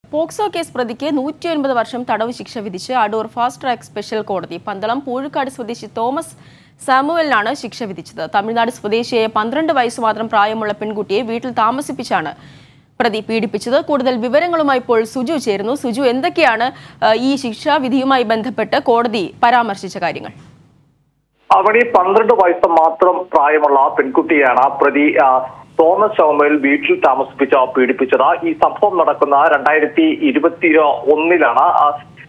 POCSO case പ്രതിക്ക് നൂറ്റി ഒൻപത് വർഷം തടവ് ശിക്ഷ വിധിച്ച് അടൂർ ഫാസ്റ്റ് ട്രാക്ക് സ്പെഷ്യൽ കോടതി പന്തളം പൂഴുക്കാട് സ്വദേശി തോമസ് സാമുവലിനാണ് ശിക്ഷ വിധിച്ചത് തമിഴ്നാട് സ്വദേശിയായ പന്ത്രണ്ട് വയസ്സ് മാത്രം പ്രായമുള്ള പെൺകുട്ടിയെ വീട്ടിൽ താമസിപ്പിച്ചാണ് പ്രതി പീഡിപ്പിച്ചത് കൂടുതൽ വിവരങ്ങളുമായി ഇപ്പോൾ സുജു ചേരുന്നു സുജു എന്തൊക്കെയാണ് ആ, ഈ ശിക്ഷാവിധിയുമായി ബന്ധപ്പെട്ട് കോടതി പരാമർശിച്ച കാര്യങ്ങൾ അവിടെ പന്ത്രണ്ട് വയസ്സ് മാത്രം പ്രായമുള്ള പെൺകുട്ടിയാണ് പ്രതി ആ, തോമസ് ചൗമയിൽ വീട്ടിൽ താമസിപ്പിച്ച പീഡിപ്പിച്ചത് ഈ സംഭവം നടക്കുന്ന രണ്ടായിരത്തി ഇരുപത്തി ഒന്നിലാണ് ആ,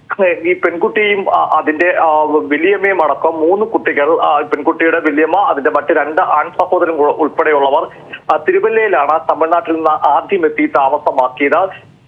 ഈ പെൺകുട്ടിയും ആ, അതിന്റെ ആ, വലിയമ്മയും അടക്കം മൂന്ന് കുട്ടികൾ ആ, പെൺകുട്ടിയുടെ വലിയമ്മ അതിന്റെ മറ്റ് രണ്ട് ആൺ സഹോദരൻ ഉൾപ്പെടെയുള്ളവർ ആ, തിരുവല്ലയിലാണ് തമിഴ്നാട്ടിൽ നിന്ന് ആദ്യം എത്തി താമസമാക്കിയത്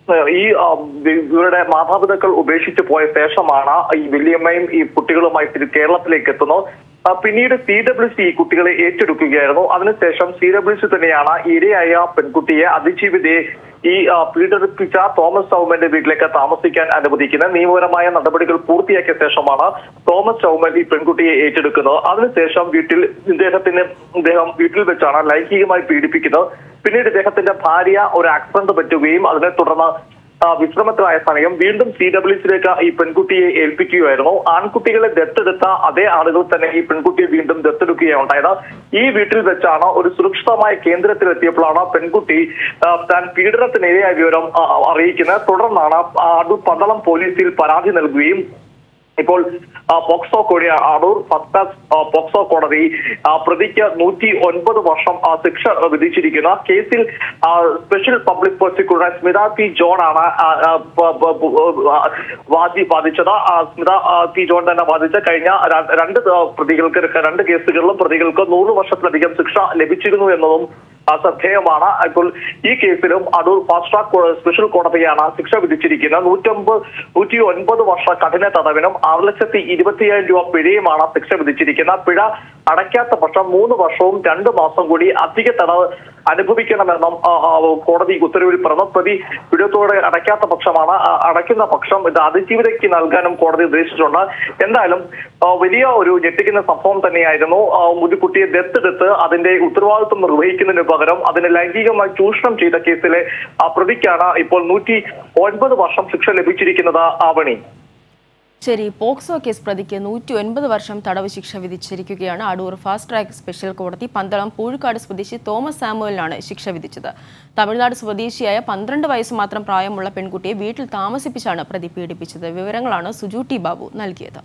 ഈ ആ, ഇവരുടെ മാതാപിതാക്കൾ ഉപേക്ഷിച്ച് പോയ ശേഷമാണ് ഈ വല്യമ്മയും ഈ കുട്ടികളുമായി തിരി- കേരളത്തിലേക്ക് എത്തുന്നത് ആ, പിന്നീട് സി ഡബ്ല്യു സി ഈ കുട്ടികളെ ഏറ്റെടുക്കുകയായിരുന്നു അതിനുശേഷം സി ഡബ്ല്യു സി തന്നെയാണ് ഇരയായ പെൺകുട്ടിയെ അതിജീവിതയെ ഈ ആ, പീഡിപ്പിച്ച തോമസ് ചൗമന്റെ വീട്ടിലേക്ക് താമസിക്കാൻ അനുവദിക്കുന്നത് നിയമപരമായ നടപടികൾ പൂർത്തിയാക്കിയ ശേഷമാണ് തോമസ് ചൗമൻ ഈ പെൺകുട്ടിയെ ഏറ്റെടുക്കുന്നത് അതിനുശേഷം വീട്ടിൽ ഇദ്ദേഹത്തിന് ഇദ്ദേഹം വീട്ടിൽ വെച്ചാണ് ലൈംഗികമായി പീഡിപ്പിക്കുന്നത് പിന്നീട് ഇദ്ദേഹത്തിന്റെ ഭാര്യ ഒരു ആക്സിഡന്റ് പറ്റുകയും അതിനെ തുടർന്ന് ആ, വിശ്രമത്തിലായ സമയം വീണ്ടും സി ഡബ്ല്യുസിലേക്ക് ഈ പെൺകുട്ടിയെ ഏൽപ്പിക്കുകയായിരുന്നു ആൺകുട്ടികളെ ദത്തെടുത്ത അതേ ആളുകൾ തന്നെ ഈ പെൺകുട്ടിയെ വീണ്ടും ദത്തെടുക്കുകയാണ് ഉണ്ടായത് ഈ വീട്ടിൽ വെച്ചാണ് ഒരു സുരക്ഷിതമായ കേന്ദ്രത്തിലെത്തിയപ്പോഴാണ് പെൺകുട്ടി ആ, താൻ പീഡനത്തിനിരയായ വിവരം ആ, അറിയിക്കുന്നത് തുടർന്നാണ് ആ, അത് പന്തളം പോലീസിൽ പരാതി നൽകുകയും ഇപ്പോൾ ആ, പോക്സോ കോടി അടൂർ ഫസ്റ്റ് ക്ലാസ് ആ, പോക്സോ കോടതി ആ, പ്രതിക്ക് നൂറ്റി ഒൻപത് വർഷം ആ, ശിക്ഷ വിധിച്ചിരിക്കുന്ന കേസിൽ ആ, special public prosecutor Smitha P John ആണ് ആ, ആ, പ- പ- പ- ആ, വാദി ബാധിച്ചത് ആ, സ്മിത ആ, പി ജോൺ തന്നെ ബാധിച്ച കഴിഞ്ഞ ര- രണ്ട് ആ, പ്രതികൾക്ക് രണ്ട് കേസുകളിലും പ്രതികൾക്ക് നൂറ് വർഷത്തിലധികം ശിക്ഷ ലഭിച്ചിരുന്നു എന്നതും ആ, ശ്രദ്ധേയമാണ് ഇപ്പോൾ ഈ കേസിലും അടൂർ ഫാസ്റ്റ് ട്രാക്ക് കോ- സ്പെഷ്യൽ കോടതിയാണ് ശിക്ഷ വിധിച്ചിരിക്കുന്നത് നൂറ്റൊമ്പത് നൂറ്റി ഒൻപത് വർഷ കഠിന തടവിനും ആറ് ലക്ഷത്തി ഇരുപത്തിയ്യായിരം രൂപ പിഴയുമാണ് ശിക്ഷ വിധിച്ചിരിക്കുന്നത് പിഴ അടയ്ക്കാത്ത പക്ഷം മൂന്ന് വർഷവും രണ്ട് മാസം കൂടി അധിക തടവ് അനുഭവിക്കണമെന്നും ആ, ആ, കോടതി ഉത്തരവിൽ പറഞ്ഞു പ്രതി പിഴത്തോടെ അടയ്ക്കാത്ത പക്ഷമാണ് ആ, അടയ്ക്കുന്ന പക്ഷം ഇത് അതിജീവിതയ്ക്ക് നൽകാനും കോടതി നിർദ്ദേശിച്ചിട്ടുണ്ട് എന്തായാലും ആ, വലിയ ഒരു ഞെട്ടിക്കുന്ന സംഭവം തന്നെയായിരുന്നു ആ, ഒരു കുട്ടിയെ ദത്തെടുത്ത് അതിന്റെ ഉത്തരവാദിത്വം നിർവഹിക്കുന്നതിന് പകരം അതിനെ ലൈംഗികമായി ചൂഷണം ചെയ്ത കേസിലെ ആ പ്രതിക്കാണ് ഇപ്പോൾ നൂറ്റി ഒൻപത് വർഷം ശിക്ഷ ലഭിച്ചിരിക്കുന്നത് ആവണി ശരി പോക്സോ കേസ് പ്രതിക്ക് നൂറ്റി ഒൻപത് വർഷം തടവ് ശിക്ഷ വിധിച്ചിരിക്കുകയാണ് അടൂർ ഫാസ്റ്റ് ട്രാക്ക് സ്പെഷ്യൽ കോടതി പന്തളം പൂഴുക്കാട് സ്വദേശി തോമസ് സാമുവലിനാണ് ശിക്ഷ വിധിച്ചത് തമിഴ്നാട് സ്വദേശിയായ പന്ത്രണ്ട് വയസ്സ് മാത്രം പ്രായമുള്ള പെൺകുട്ടിയെ വീട്ടിൽ താമസിപ്പിച്ചാണ് പ്രതി പീഡിപ്പിച്ചത് വിവരങ്ങളാണ് സുജു ടി ബാബു നൽകിയത്